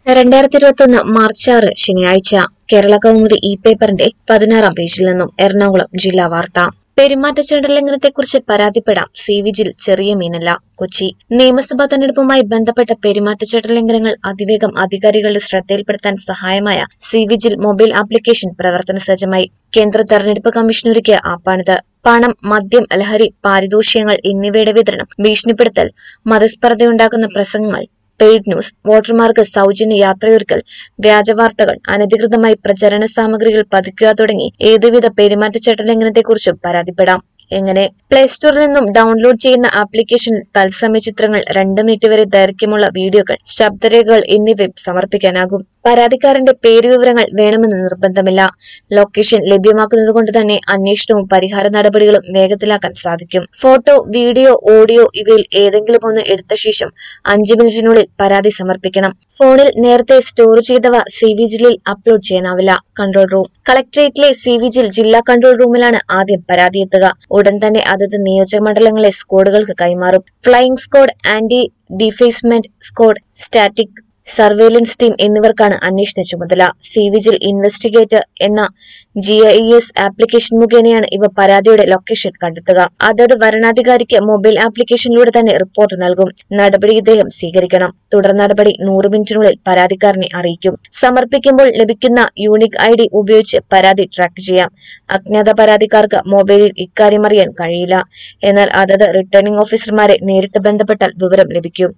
രണ്ടായിരത്തി ഇരുപത്തൊന്ന് മാർച്ച് ആറ് ശനിയാഴ്ച കേരള കൗമുദി ഇ പേപ്പറിന്റെ പതിനാറാം പേജിൽ നിന്നും എറണാകുളം ജില്ലാ വാർത്ത പെരുമാറ്റച്ചട്ട ലംഘനത്തെക്കുറിച്ച് പരാതിപ്പെടാം സി വിജിൽ ചെറിയ മീനല്ല കൊച്ചി നിയമസഭാ തെരഞ്ഞെടുപ്പുമായി ബന്ധപ്പെട്ട പെരുമാറ്റച്ചട്ട ലംഘനങ്ങൾ അതിവേഗം അധികാരികളുടെ ശ്രദ്ധയിൽപ്പെടുത്താൻ സഹായമായ സി വിജിൽ മൊബൈൽ ആപ്ലിക്കേഷൻ പ്രവർത്തന സജ്ജമായി കേന്ദ്ര തെരഞ്ഞെടുപ്പ് കമ്മീഷൻ ഒരുക്കിയ ആപ്പാണിത് പണം മദ്യം ലഹരി പാരിതോഷികങ്ങൾ എന്നിവയുടെ വിതരണം ഭീഷണിപ്പെടുത്തൽ മതസ്പർദ്ധയുണ്ടാക്കുന്ന പ്രസംഗങ്ങൾ പെയ്ഡ് ന്യൂസ് വോട്ടർമാർക്ക് സൗജന്യ യാത്രയൊരുക്കൽ വ്യാജവാർത്തകൾ അനധികൃതമായി പ്രചരണ സാമഗ്രികൾ പതിക്കുക തുടങ്ങി ഏതുവിധ പെരുമാറ്റച്ചട്ട ലംഘനത്തെക്കുറിച്ചും പരാതിപ്പെടാം എങ്ങനെ പ്ലേ സ്റ്റോറിൽ നിന്നും ഡൗൺലോഡ് ചെയ്യുന്ന ആപ്ലിക്കേഷനിൽ തത്സമയ ചിത്രങ്ങൾ രണ്ട് മിനിറ്റ് വരെ ദൈർഘ്യമുള്ള വീഡിയോകൾ ശബ്ദരേഖകൾ എന്നിവയും സമർപ്പിക്കാനാകും പരാതിക്കാരന്റെ പേര് വിവരങ്ങൾ വേണമെന്ന് നിർബന്ധമില്ല ലൊക്കേഷൻ ലഭ്യമാക്കുന്നത് കൊണ്ട് തന്നെ അന്വേഷണവും പരിഹാര നടപടികളും വേഗത്തിലാക്കാൻ സാധിക്കും ഫോട്ടോ വീഡിയോ ഓഡിയോ ഇവയിൽ ഏതെങ്കിലും ഒന്ന് എടുത്ത ശേഷം അഞ്ച് മിനിറ്റിനുള്ളിൽ പരാതി സമർപ്പിക്കണം ഫോണിൽ നേരത്തെ സ്റ്റോർ ചെയ്തവ സി വി ജില്ലിൽ അപ്ലോഡ് ചെയ്യാനാവില്ല കൺട്രോൾ റൂം കളക്ടറേറ്റിലെ സി വി ജിൽ ജില്ലാ കൺട്രോൾ റൂമിലാണ് ആദ്യം പരാതി എത്തുക ഉടൻ തന്നെ അതത് നിയോജക മണ്ഡലങ്ങളെ സ്ക്വാഡുകൾക്ക് കൈമാറും flying squad anti defacement squad static surveillance team എന്നിവർക്കാണ് അന്വേഷണ ചുമതല സി വിജിൽ ഇൻവെസ്റ്റിഗേറ്റർ എന്ന ജി ഐ എസ് ആപ്ലിക്കേഷൻ മുഖേനയാണ് ഇവ പരാതിയുടെ ലൊക്കേഷൻ കണ്ടെത്തുക അതത് വരണാധികാരിക്ക് മൊബൈൽ ആപ്ലിക്കേഷനിലൂടെ തന്നെ റിപ്പോർട്ട് നൽകും നടപടി ഇദ്ദേഹം സ്വീകരിക്കണം തുടർ നടപടി നൂറ് മിനിറ്റിനുള്ളിൽ പരാതിക്കാരനെ അറിയിക്കും സമർപ്പിക്കുമ്പോൾ ലഭിക്കുന്ന യൂണിക് ഐ ഡി ഉപയോഗിച്ച് പരാതി ട്രാക്ക് ചെയ്യാം അജ്ഞാത പരാതിക്കാർക്ക് മൊബൈലിൽ ഇക്കാര്യം അറിയാൻ കഴിയില്ല എന്നാൽ അതത് റിട്ടേണിംഗ് ഓഫീസർമാരെ നേരിട്ട് ബന്ധപ്പെട്ടാൽ വിവരം ലഭിക്കും